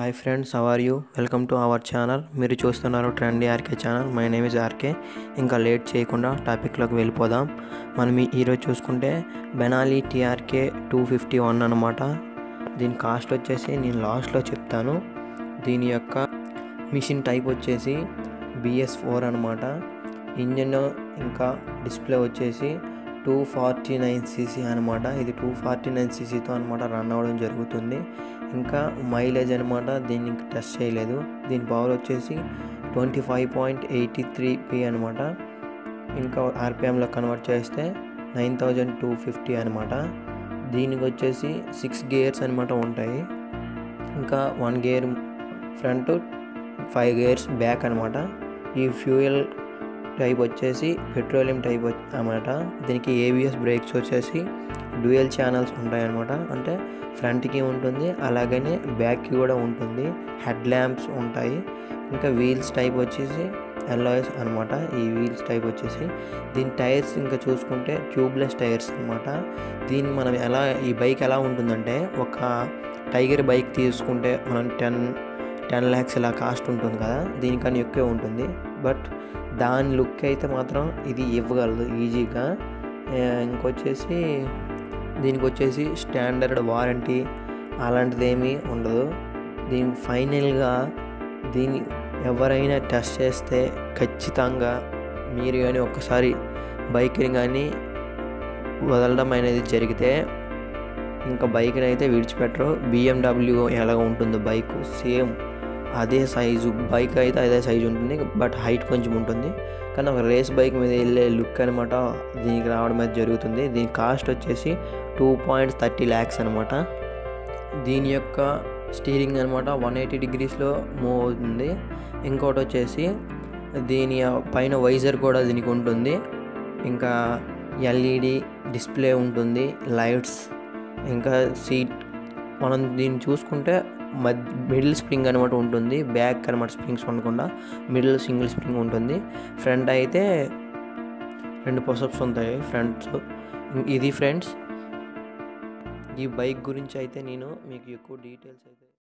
hi friends are you welcome to our channel మీరు చూస్తున్నారు trendy RK channel my name is RK ఇంకా late చేయకుండా టాపిక్లోకి వెళ్ళిపోదాం మనం ఈ- ఈరోజు చూసుకుంటే Benelli TRK two fifty one అనమాట దీని కాస్ట్ వచ్చేసి నేను లాస్ట్లో చెప్తాను దీని యొక్క మిషన్ టైప్ వచ్చేసి బిఎస్ ఫోర్ అనమాట ఇంజన్ ఇంకా డిస్ప్లే వచ్చేసి టూ ఫార్టీ నైన్ సీసీ అనమాట ఇది టూ ఫార్టీ నైన్ సీసీతో అనమాట రన్ అవ్వడం జరుగుతుంది ఇంకా మైలేజ్ అనమాట దీన్ని టెస్ట్ చేయలేదు దీని పవర్ వచ్చేసి twenty five point eighty three P అనమాట ఇంకా ఆర్పిఎంలో కన్వర్ట్ చేస్తే నైన్ థౌజండ్ టూ ఫిఫ్టీ అనమాట దీనికి వచ్చేసి సిక్స్ గేర్స్ అనమాట ఉంటాయి ఇంకా one gear front five gears back అనమాట ఈ ఫ్యూయల్ టైప్ వచ్చేసి పెట్రోలియం టైప్ అనమాట దీనికి ఏబిఎస్ బ్రేక్స్ వచ్చేసి డ్యూయల్ ఛానల్స్ ఉంటాయన్నమాట అంటే ఫ్రంట్కి ఉంటుంది అలాగనే బ్యాక్కి కూడా ఉంటుంది హెడ్ ల్యాంప్స్ ఉంటాయి ఇంకా వీల్స్ టైప్ వచ్చేసి ఎల్లాయిస్ అనమాట ఈ వీల్స్ టైప్ వచ్చేసి దీని టైర్స్ ఇంకా చూసుకుంటే ట్యూబ్లెస్ టైర్స్ అనమాట దీన్ని మనం ఎలా ఈ బైక్ ఎలా ఉంటుందంటే ఒక టైగర్ బైక్ తీసుకుంటే మనం టెన్ టెన్ ల్యాక్స్ ఇలా కాస్ట్ ఉంటుంది కదా దీనికన్నా ఎక్కువే ఉంటుంది బట్ దాని లుక్ అయితే మాత్రం ఇది ఇవ్వగలదు ఈజీగా ఆ, ఇంకొచ్చేసి దీనికి వచ్చేసి స్టాండర్డ్ వారంటీ అలాంటిది ఏమీ ఉండదు దీనికి ఫైనల్గా దీన్ని ఎవరైనా టెస్ట్ చేస్తే ఖచ్చితంగా మీరు కానీ ఒక్కసారి బైక్ని కానీ వదలడం అనేది జరిగితే ఇంకా బైక్ని అయితే విడిచిపెట్టరు బిఎండబ్ల్యూ ఎలా ఉంటుందో బైక్ సేమ్ అదే సైజు బైక్ అయితే అదే సైజు ఉంటుంది బట్ హైట్ కొంచెం ఉంటుంది కానీ ఒక రేస్ బైక్ మీద వెళ్ళే లుక్ అనమాట దీనికి రావడం అయితే జరుగుతుంది దీని కాస్ట్ వచ్చేసి టూ పాయింట్ థర్టీ ల్యాక్స్ అనమాట దీని యొక్క స్టీరింగ్ అనమాట వన్ ఎయిటీ డిగ్రీస్లో మూవ్ అవుతుంది ఇంకోటి వచ్చేసి దీని పైన వైజర్ కూడా దీనికి ఉంటుంది ఇంకా ఎల్ఈడి డిస్ప్లే ఉంటుంది లైట్స్ ఇంకా సీట్ మనం దీన్ని చూసుకుంటే మధ్య మిడిల్ స్ప్రింగ్ అనమాట ఉంటుంది బ్యాక్ అనమాట స్ప్రింగ్స్ ఉండకుండా మిడిల్ సింగిల్ స్ప్రింగ్ ఉంటుంది ఫ్రంట్ అయితే రెండు పొసప్స్ ఉంటాయి ఫ్రంట్ ఇది ఫ్రెండ్స్ ఈ బైక్ గురించి అయితే నేను మీకు ఎక్కువ డీటెయిల్స్ అయితే